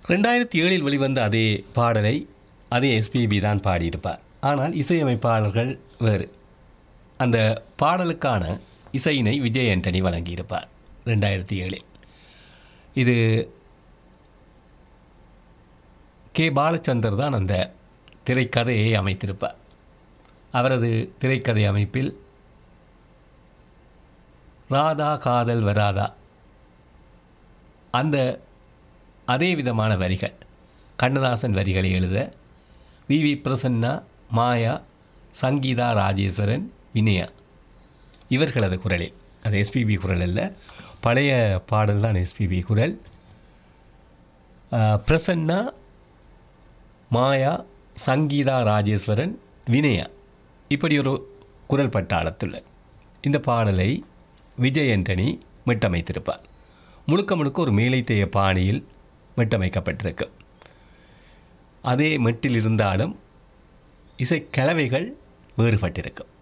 ரெண்டாயிரத்தி ஏழில் வெளிவந்த அதே பாடலை அதே எஸ்பிபி தான் பாடியிருப்பார் ஆனால் இசையமைப்பாளர்கள் வேறு அந்த பாடலுக்கான இசையினை விஜய் ஆண்டனி வழங்கியிருப்பார் ரெண்டாயிரத்தி ஏழில் இது கே பாலச்சந்தர் தான் அந்த திரைக்கதையை அமைத்திருப்பார் அவரது திரைக்கதை அமைப்பில் ராதா காதல் வராதா அந்த அதே விதமான வரிகள் கண்ணதாசன் வரிகளை எழுத வி வி பிரசன்னா மாயா சங்கீதா ராஜேஸ்வரன் வினயா இவர்களது குரலில் அது எஸ்பிபி குரல் அல்ல பழைய பாடல் தான் எஸ்பிபி குரல் ஆஹ், பிரசன்னா மாயா சங்கீதா ராஜேஸ்வரன் வினயா இப்படி ஒரு குரல் பட்டாளத்துள்ள இந்த பாடலை விஜய் ஆண்டனி மீட்டமைத்திருப்பார் முழுக்க முழுக்க ஒரு மேலைத்தேய பாணியில் மீட்டமைக்கப்பட்டிருக்கு அதே மெட்டில் இருந்தாலும் இசைக்கலவைகள் வேறுபட்டிருக்கும்